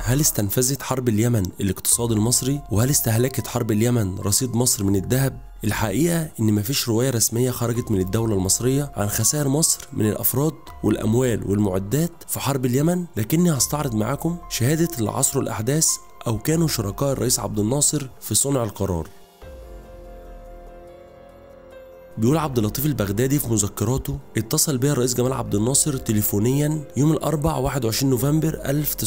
هل استنفذت حرب اليمن الاقتصاد المصري وهل استهلكت حرب اليمن رصيد مصر من الذهب الحقيقة إن مفيش رواية رسمية خرجت من الدولة المصرية عن خسائر مصر من الأفراد والأموال والمعدات في حرب اليمن لكني هستعرض معاكم شهادة اللي عصروا الأحداث أو كانوا شركاء الرئيس عبد الناصر في صنع القرار بيقول عبد اللطيف البغدادي في مذكراته اتصل بيا الرئيس جمال عبد الناصر تليفونيا يوم الاربع 21 نوفمبر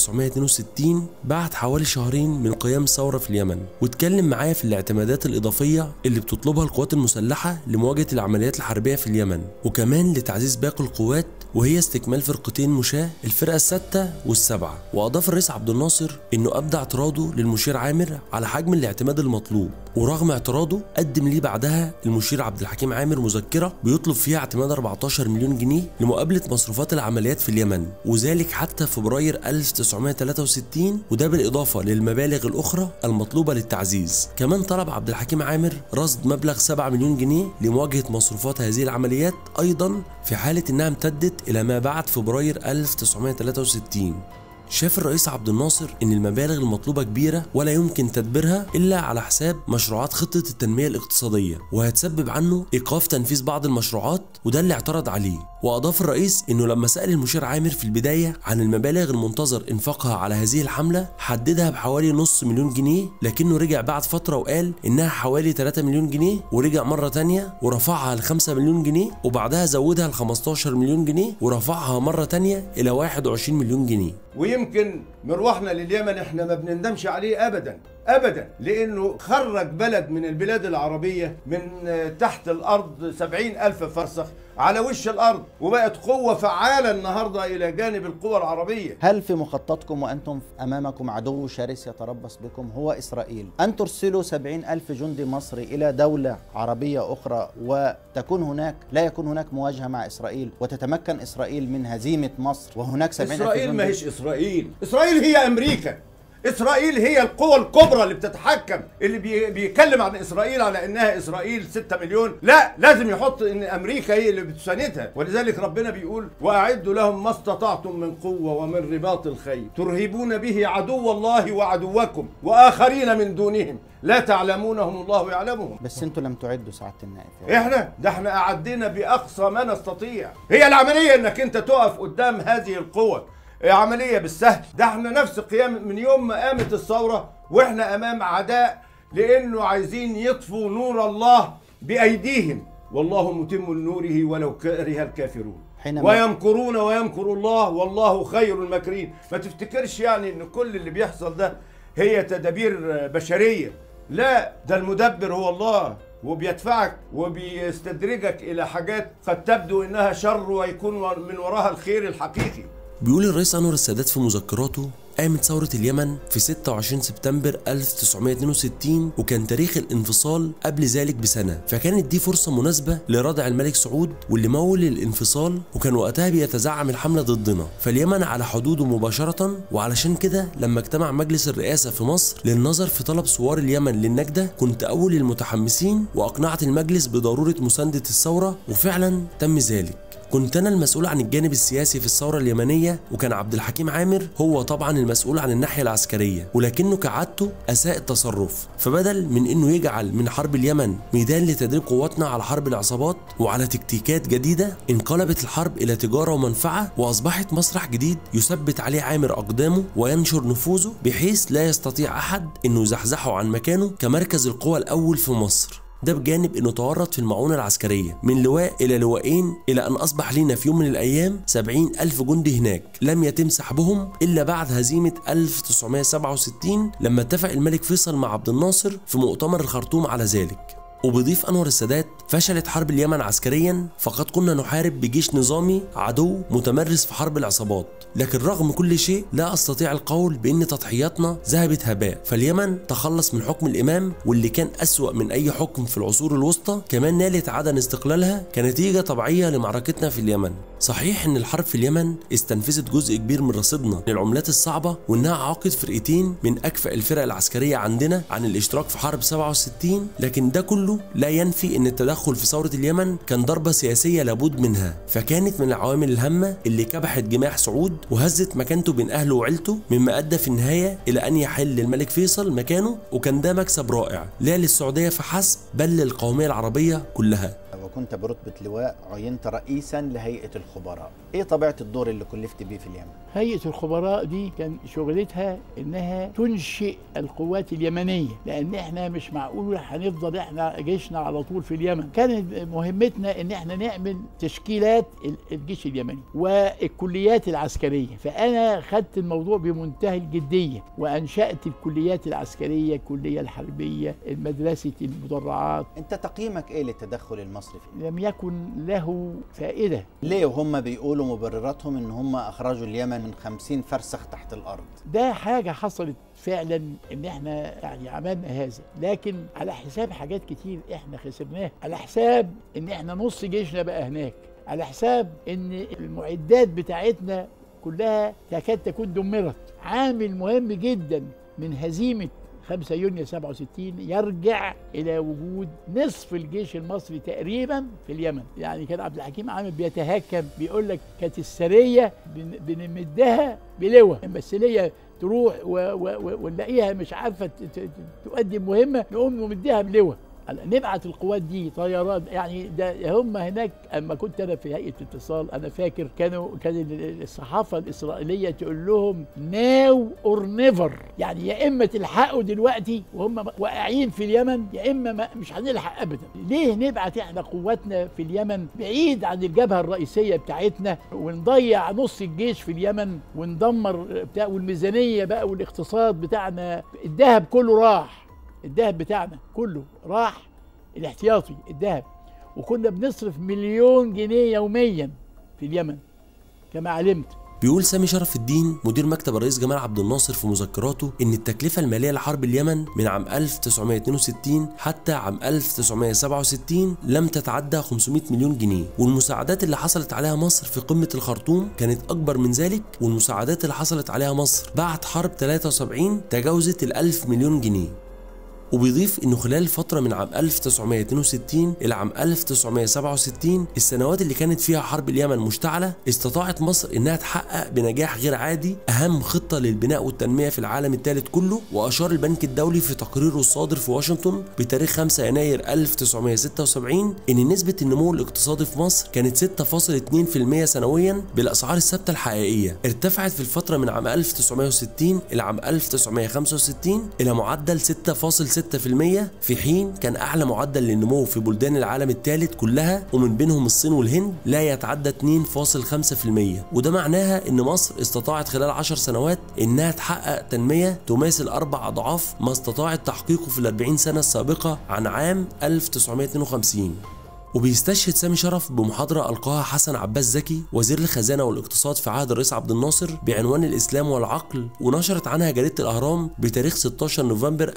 1962 بعد حوالي شهرين من قيام الثوره في اليمن واتكلم معايا في الاعتمادات الاضافيه اللي بتطلبها القوات المسلحه لمواجهه العمليات الحربيه في اليمن وكمان لتعزيز باقي القوات وهي استكمال فرقتين مشاة الفرقة الستة والسبعة وأضاف الرئيس عبد الناصر إنه أبدى اعتراضه للمشير عامر على حجم الاعتماد المطلوب ورغم اعتراضه قدم ليه بعدها المشير عبد الحكيم عامر مذكرة بيطلب فيها اعتماد 14 مليون جنيه لمقابلة مصروفات العمليات في اليمن وذلك حتى فبراير 1963 وده بالإضافة للمبالغ الأخرى المطلوبة للتعزيز كمان طلب عبد الحكيم عامر رصد مبلغ 7 مليون جنيه لمواجهة مصروفات هذه العمليات أيضا في حالة إنها امتدت إلى ما بعد فبراير 1963 شاف الرئيس عبد الناصر ان المبالغ المطلوبه كبيره ولا يمكن تدبيرها الا على حساب مشروعات خطه التنميه الاقتصاديه وهتسبب عنه ايقاف تنفيذ بعض المشروعات وده اللي اعترض عليه واضاف الرئيس انه لما سال المشير عامر في البدايه عن المبالغ المنتظر انفاقها على هذه الحمله حددها بحوالي نص مليون جنيه لكنه رجع بعد فتره وقال انها حوالي 3 مليون جنيه ورجع مره تانية ورفعها ل 5 مليون جنيه وبعدها زودها ل 15 مليون جنيه ورفعها مره تانية الى 21 مليون جنيه ويمكن مروحنا لليمن احنا ما بنندمش عليه ابدا ابدا لانه خرج بلد من البلاد العربيه من تحت الارض سبعين الف فرسخ على وش الارض وبقت قوه فعاله النهارده الى جانب القوى العربيه هل في مخططكم وأنتم أمامكم عدو شرس يتربص بكم هو إسرائيل أن ترسلوا سبعين ألف جندي مصري إلى دولة عربية أخرى وتكون هناك لا يكون هناك مواجهة مع إسرائيل وتتمكن إسرائيل من هزيمة مصر وهناك سبعين ألف اسرائيل ما جندي هيش اسرائيل اسرائيل هي امريكا اسرائيل هي القوى الكبرى اللي بتتحكم اللي بي بيتكلم عن اسرائيل على انها اسرائيل 6 مليون لا لازم يحط ان امريكا هي اللي بتساندها ولذلك ربنا بيقول واعدوا لهم ما استطعتم من قوه ومن رباط الخيل ترهبون به عدو الله وعدوكم واخرين من دونهم لا تعلمونهم الله يعلمهم بس أنتم لم تعدوا سعادة النائب احنا ده احنا اعدينا باقصى ما نستطيع هي العمليه انك انت تقف قدام هذه القوى عمليه بالسهل ده احنا نفس قيام من يوم ما قامت الثوره واحنا امام اعداء لانه عايزين يطفوا نور الله بايديهم والله متم نوره ولو كره الكافرون حينما ويمكرون ويمكر الله والله خير الماكرين ما تفتكرش يعني ان كل اللي بيحصل ده هي تدابير بشريه لا ده المدبر هو الله وبيدفعك وبيستدرجك الى حاجات قد تبدو انها شر ويكون من وراها الخير الحقيقي بيقول الرئيس أنور السادات في مذكراته قامت ثورة اليمن في 26 سبتمبر 1962 وكان تاريخ الانفصال قبل ذلك بسنة فكانت دي فرصة مناسبة لردع الملك سعود واللي مول الانفصال وكان وقتها بيتزعم الحملة ضدنا فاليمن على حدوده مباشرة وعلشان كده لما اجتمع مجلس الرئاسة في مصر للنظر في طلب ثوار اليمن للنجدة كنت أول المتحمسين وأقنعت المجلس بضرورة مساندة الثورة وفعلا تم ذلك كنت انا المسؤول عن الجانب السياسي في الثوره اليمنيه وكان عبد الحكيم عامر هو طبعا المسؤول عن الناحيه العسكريه ولكنه كعادته اساء التصرف فبدل من انه يجعل من حرب اليمن ميدان لتدريب قواتنا على حرب العصابات وعلى تكتيكات جديده انقلبت الحرب الى تجاره ومنفعه واصبحت مسرح جديد يثبت عليه عامر اقدامه وينشر نفوذه بحيث لا يستطيع احد انه يزحزحه عن مكانه كمركز القوى الاول في مصر ده بجانب انه تورط في المعونة العسكرية من لواء الى لواءين الى ان اصبح لينا في يوم من الايام سبعين الف جندي هناك لم يتم سحبهم الا بعد هزيمة 1967 لما اتفق الملك فيصل مع عبد الناصر في مؤتمر الخرطوم على ذلك وبيضيف انور السادات فشلت حرب اليمن عسكريا فقد كنا نحارب بجيش نظامي عدو متمرس في حرب العصابات لكن رغم كل شيء لا استطيع القول بان تضحياتنا ذهبت هباء فاليمن تخلص من حكم الامام واللي كان اسوا من اي حكم في العصور الوسطى كمان نالت عدم استقلالها كنتيجه طبيعيه لمعركتنا في اليمن صحيح ان الحرب في اليمن استنفذت جزء كبير من رصيدنا من العملات الصعبه وانها عاقت فرقتين من اكفأ الفرق العسكريه عندنا عن الاشتراك في حرب 67 لكن ده كله عمله لا ينفي ان التدخل في ثوره اليمن كان ضربه سياسيه لابد منها فكانت من العوامل الهامه اللي كبحت جماح سعود وهزت مكانته بين اهله وعيلته مما ادى في النهايه الى ان يحل الملك فيصل مكانه وكان ده مكسب رائع لا للسعوديه فحسب بل للقوميه العربيه كلها وكنت برتبة لواء عينت رئيسا لهيئة الخبراء ايه طبيعة الدور اللي كلفت بيه في اليمن هيئة الخبراء دي كان شغلتها انها تنشئ القوات اليمنية لان احنا مش معقول هنفضل احنا جيشنا على طول في اليمن كانت مهمتنا ان احنا نعمل تشكيلات الجيش اليمني والكليات العسكرية فانا خدت الموضوع بمنتهى الجدية وانشأت الكليات العسكرية الكلية الحربية مدرسة المدرعات انت تقييمك ايه للتدخل المصري في لم يكن له فائدة ليه وهم بيقولوا مبرراتهم ان هم اخرجوا اليمن من خمسين فرسخ تحت الارض ده حاجة حصلت فعلا ان احنا يعني عملنا هذا لكن على حساب حاجات كتير احنا خسرناها على حساب ان احنا نص جيشنا بقى هناك على حساب ان المعدات بتاعتنا كلها تكاد تكون دمرت عامل مهم جدا من هزيمة 5 يونيو 67 يرجع الى وجود نصف الجيش المصري تقريبا في اليمن يعني كان عبد الحكيم عامر بيتهكم بيقول لك كانت السريه بنمدها بلواء بس ليا تروح ونلاقيها مش عارفه تؤدي مهمه نقوم نمدها بلواء نبعت القوات دي طيران يعني ده هم هناك اما كنت انا في هيئه اتصال انا فاكر كانوا كان الصحافه الاسرائيليه تقول لهم ناو اور نيفر يعني يا اما تلحقوا دلوقتي وهم واقعين في اليمن يا اما ما مش هنلحق ابدا ليه نبعت احنا قواتنا في اليمن بعيد عن الجبهه الرئيسيه بتاعتنا ونضيع نص الجيش في اليمن وندمر بتاع والميزانيه بقى والاقتصاد بتاعنا الذهب كله راح الذهب بتاعنا كله راح الاحتياطي الذهب وكنا بنصرف مليون جنيه يوميا في اليمن كما علمت بيقول سامي شرف الدين مدير مكتب الرئيس جمال عبد الناصر في مذكراته ان التكلفه الماليه لحرب اليمن من عام 1962 حتى عام 1967 لم تتعدى 500 مليون جنيه والمساعدات اللي حصلت عليها مصر في قمه الخرطوم كانت اكبر من ذلك والمساعدات اللي حصلت عليها مصر بعد حرب 73 تجاوزت ال 1000 مليون جنيه وبيضيف انه خلال الفترة من عام 1962 إلى عام 1967 السنوات اللي كانت فيها حرب اليمن مشتعلة استطاعت مصر إنها تحقق بنجاح غير عادي أهم خطة للبناء والتنمية في العالم الثالث كله وأشار البنك الدولي في تقريره الصادر في واشنطن بتاريخ 5 يناير 1976 إن نسبة النمو الاقتصادي في مصر كانت 6.2% سنويا بالأسعار الثابتة الحقيقية ارتفعت في الفترة من عام 1960 إلى عام 1965 إلى معدل 6.6 في حين كان أعلى معدل للنمو في بلدان العالم الثالث كلها ومن بينهم الصين والهند لا يتعدى 2.5% وده معناها إن مصر استطاعت خلال 10 سنوات إنها تحقق تنمية تماثل أربع أضعاف ما استطاعت تحقيقه في الأربعين سنة السابقة عن عام 1952 وبيستشهد سامي شرف بمحاضرة ألقاها حسن عباس زكي وزير الخزانة والاقتصاد في عهد الرئيس عبد الناصر بعنوان الإسلام والعقل ونشرت عنها جريدة الأهرام بتاريخ 16 نوفمبر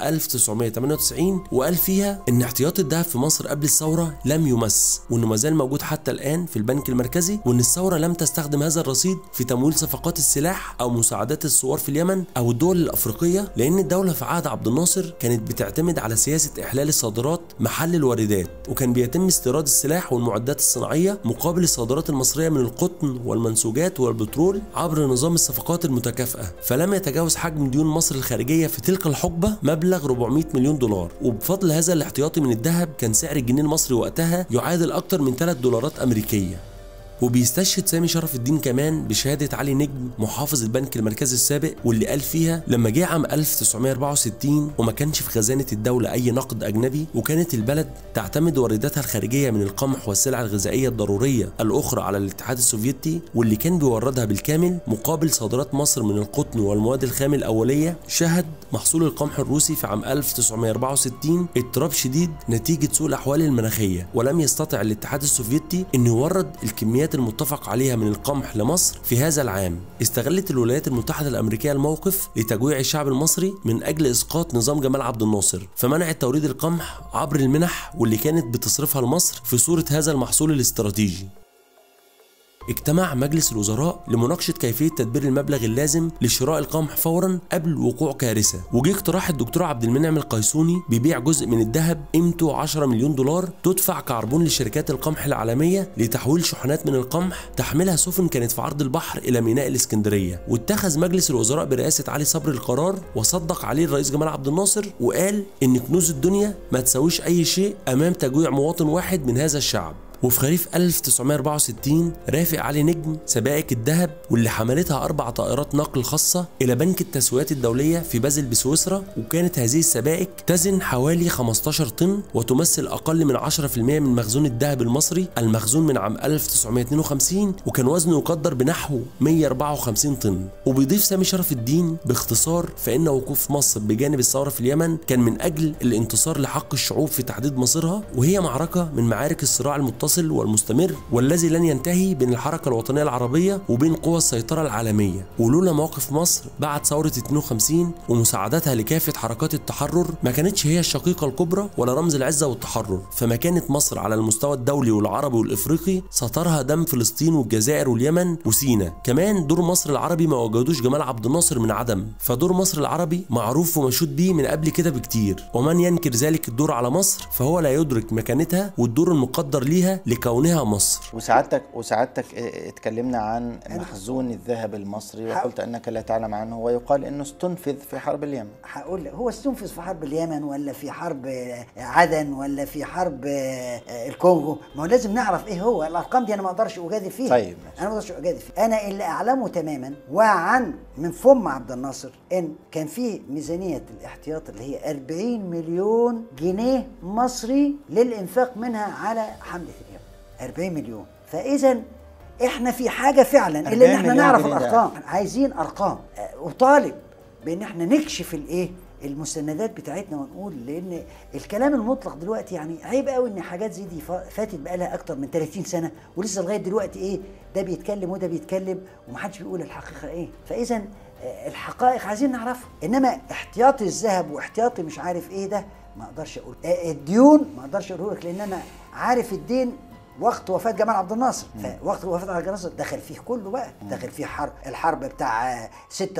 1998 وقال فيها إن احتياط الذهب في مصر قبل الثورة لم يمس وإنه ما زال موجود حتى الآن في البنك المركزي وإن الثورة لم تستخدم هذا الرصيد في تمويل صفقات السلاح أو مساعدات الثوار في اليمن أو الدول الأفريقية لأن الدولة في عهد عبد الناصر كانت بتعتمد على سياسة إحلال الصادرات محل الواردات وكان بيتم استيراد استيراد السلاح والمعدات الصناعية مقابل الصادرات المصرية من القطن والمنسوجات والبترول عبر نظام الصفقات المتكافئة فلم يتجاوز حجم ديون مصر الخارجية في تلك الحقبة مبلغ 400 مليون دولار وبفضل هذا الاحتياطي من الذهب كان سعر الجنيه المصري وقتها يعادل أكثر من 3 دولارات أمريكية وبيستشهد سامي شرف الدين كمان بشهادة علي نجم محافظ البنك المركزي السابق واللي قال فيها لما جه عام 1964 وما كانش في خزانة الدولة أي نقد أجنبي وكانت البلد تعتمد وارداتها الخارجية من القمح والسلع الغذائية الضرورية الأخرى على الاتحاد السوفيتي واللي كان بيوردها بالكامل مقابل صادرات مصر من القطن والمواد الخام الأولية شهد محصول القمح الروسي في عام 1964 اضطراب شديد نتيجة سوء الأحوال المناخية ولم يستطع الاتحاد السوفيتي أن يورد الكميات المتفق عليها من القمح لمصر في هذا العام استغلت الولايات المتحدة الأمريكية الموقف لتجويع الشعب المصري من أجل إسقاط نظام جمال عبد الناصر فمنعت توريد القمح عبر المنح واللي كانت بتصرفها لمصر في صورة هذا المحصول الاستراتيجي اجتمع مجلس الوزراء لمناقشة كيفية تدبير المبلغ اللازم لشراء القمح فورا قبل وقوع كارثة وجه اقتراح الدكتور عبد المنعم القيسوني ببيع جزء من الذهب قيمته 10 مليون دولار تدفع كعربون لشركات القمح العالمية لتحويل شحنات من القمح تحملها سفن كانت في عرض البحر إلى ميناء الإسكندرية واتخذ مجلس الوزراء برئاسة علي صبري القرار وصدق عليه الرئيس جمال عبد الناصر وقال إن كنوز الدنيا ما تساويش أي شيء أمام تجويع مواطن واحد من هذا الشعب وفي خريف 1964 رافق علي نجم سبائك الذهب واللي حملتها أربع طائرات نقل خاصة إلى بنك التسويات الدولية في بازل بسويسرا وكانت هذه السبائك تزن حوالي 15 طن وتمثل أقل من 10% من مخزون الذهب المصري المخزون من عام 1952 وكان وزنه يقدر بنحو 154 طن وبيضيف سامي شرف الدين باختصار فإن وقوف مصر بجانب الثورة في اليمن كان من أجل الانتصار لحق الشعوب في تحديد مصيرها وهي معركة من معارك الصراع المتصل والمستمر والذي لن ينتهي بين الحركة الوطنية العربية وبين قوى السيطرة العالمية ولولا موقف مصر بعد ثورة 52 ومساعدتها لكافة حركات التحرر ما كانتش هي الشقيقة الكبرى ولا رمز العزة والتحرر فما كانت مصر على المستوى الدولي والعربي والإفريقي سطرها دم فلسطين والجزائر واليمن وسينا كمان دور مصر العربي ما وجدوش جمال عبد الناصر من عدم فدور مصر العربي معروف ومشهود بيه من قبل كده بكتير ومن ينكر ذلك الدور على مصر فهو لا يدرك مكانتها والدور المقدر ليها لكونها مصر وسعادتك وسعادتك اه، اتكلمنا عن مخزون الذهب المصري وقلت انك لا تعلم عنه ويقال انه استنفذ في حرب اليمن هقول لك هو استنفذ في حرب اليمن ولا في حرب آه، عدن ولا في حرب آه، آه، الكونغو ما هو لازم نعرف ايه هو الارقام دي انا ما اقدرش اجادل فيها طيب، ماشي. انا ما اقدرش اجادل فيها انا اللي اعلمه تماما وعن من فم عبد الناصر ان كان في ميزانيه الاحتياط اللي هي 40 مليون جنيه مصري للانفاق منها على حمله اليمن 40 مليون فاذا احنا في حاجه فعلا الا 40 ان احنا مليون نعرف جنيه ده. الارقام عايزين ارقام آه، وطالب بان احنا نكشف الايه المستندات بتاعتنا ونقول لان الكلام المطلق دلوقتي يعني عيب قوي ان حاجات زي دي فا- فاتت بقالها اكتر من 30 سنه ولسه لغايه دلوقتي ايه ده بيتكلم وده بيتكلم ومحدش بيقول الحقيقه ايه فاذا آه، الحقائق عايزين نعرفها انما احتياطي الذهب واحتياطي مش عارف ايه ده ما اقدرش اقول آه، الديون ما اقدرش اقول لك لان انا عارف الدين وقت وفاة جمال عبد الناصر فوقت وفاة عبد الناصر دخل فيه كله بقى دخل فيه حرب الحرب بتاع آه،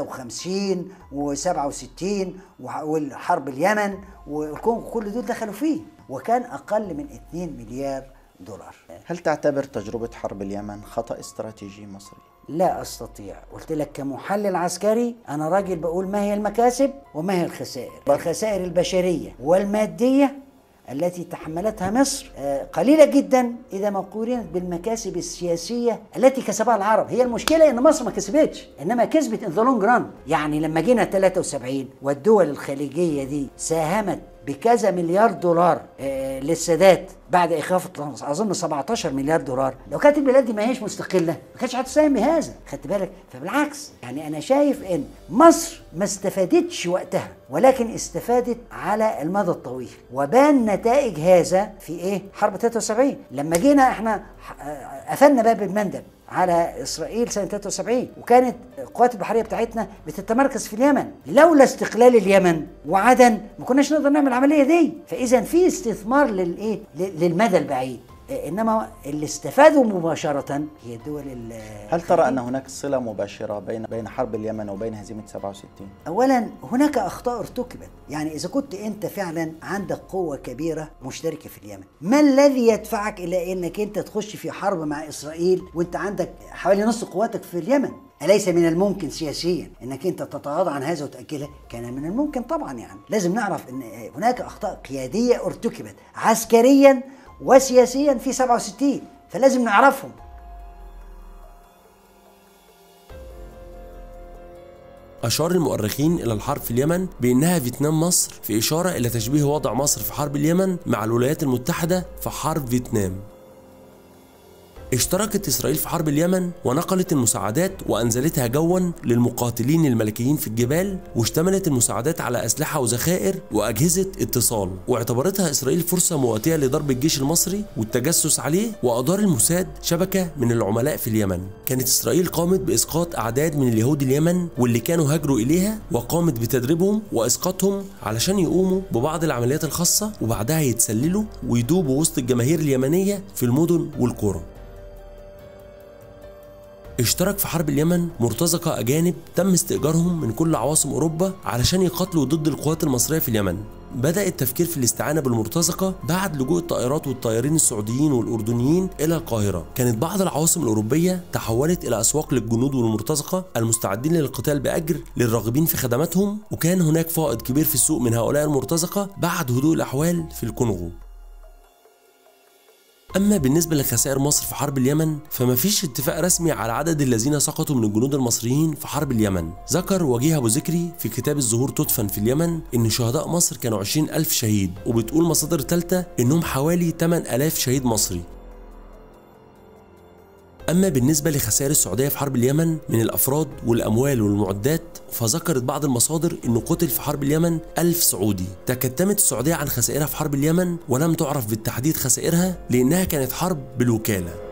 56 و67 والحرب اليمن والكونغو كل دول دخلوا فيه وكان اقل من 2 مليار دولار هل تعتبر تجربة حرب اليمن خطأ استراتيجي مصري؟ لا استطيع قلت لك كمحلل عسكري انا راجل بقول ما هي المكاسب وما هي الخسائر الخسائر البشريه والماديه التي تحملتها مصر آه، قليله جدا اذا ما قورنت بالمكاسب السياسيه التي كسبها العرب هي المشكله ان مصر ما كسبتش انما كسبت ان ذا لونج ران يعني لما جينا 73 والدول الخليجيه دي ساهمت بكذا مليار دولار آه، للسادات بعد ايقاف التنص اظن 17 مليار دولار لو كانت البلاد دي ما هيش مستقله ما كانتش هتساهم بهذا خدت بالك فبالعكس يعني انا شايف ان مصر ما استفادتش وقتها ولكن استفادت على المدى الطويل وبان نتائج هذا في ايه حرب 73 لما جينا احنا ح- آه، قفلنا باب المندب على اسرائيل سنه 73 وكانت القوات البحريه بتاعتنا بتتمركز في اليمن لولا استقلال اليمن وعدن ما كناش نقدر نعمل العمليه دي فاذا في استثمار للايه ل- للمدى البعيد إيه، انما اللي استفادوا مباشره هي الدول ال- هل ترى أن هناك صلة مباشرة بين بين حرب اليمن وبين هزيمة 67؟ اولا هناك اخطاء ارتكبت يعني اذا كنت انت فعلا عندك قوه كبيره مشتركه في اليمن ما الذي يدفعك الى انك انت تخش في حرب مع اسرائيل وانت عندك حوالي نص قواتك في اليمن أليس من الممكن سياسيا أنك أنت تتغاضى عن هذا وتأجلها؟ كان من الممكن طبعا يعني، لازم نعرف أن هناك أخطاء قيادية ارتكبت عسكريا وسياسيا في 67 فلازم نعرفهم أشار المؤرخين إلى الحرب في اليمن بأنها فيتنام مصر في إشارة إلى تشبيه وضع مصر في حرب اليمن مع الولايات المتحدة في حرب فيتنام اشتركت إسرائيل في حرب اليمن ونقلت المساعدات وأنزلتها جوا للمقاتلين الملكيين في الجبال واشتملت المساعدات على أسلحة وذخائر وأجهزة اتصال واعتبرتها إسرائيل فرصة مواتية لضرب الجيش المصري والتجسس عليه وأدار الموساد شبكة من العملاء في اليمن كانت إسرائيل قامت بإسقاط أعداد من اليهود اليمن واللي كانوا هاجروا إليها وقامت بتدريبهم وإسقاطهم علشان يقوموا ببعض العمليات الخاصة وبعدها يتسللوا ويدوبوا وسط الجماهير اليمنية في المدن والقرى اشترك في حرب اليمن مرتزقة أجانب تم استئجارهم من كل عواصم أوروبا علشان يقاتلوا ضد القوات المصرية في اليمن بدأ التفكير في الاستعانة بالمرتزقة بعد لجوء الطائرات والطيارين السعوديين والأردنيين إلى القاهرة كانت بعض العواصم الأوروبية تحولت إلى أسواق للجنود والمرتزقة المستعدين للقتال بأجر للراغبين في خدماتهم وكان هناك فائض كبير في السوق من هؤلاء المرتزقة بعد هدوء الأحوال في الكونغو أما بالنسبة لخسائر مصر في حرب اليمن فما فيش اتفاق رسمي على عدد الذين سقطوا من الجنود المصريين في حرب اليمن ذكر وجيه أبو ذكري في كتاب الزهور تدفن في اليمن إن شهداء مصر كانوا 20 ألف شهيد وبتقول مصادر تالتة إنهم حوالي 8000 شهيد مصري أما بالنسبة لخسائر السعودية في حرب اليمن من الأفراد والأموال والمعدات فذكرت بعض المصادر أنه قتل في حرب اليمن ألف سعودي تكتمت السعودية عن خسائرها في حرب اليمن ولم تعرف بالتحديد خسائرها لأنها كانت حرب بالوكالة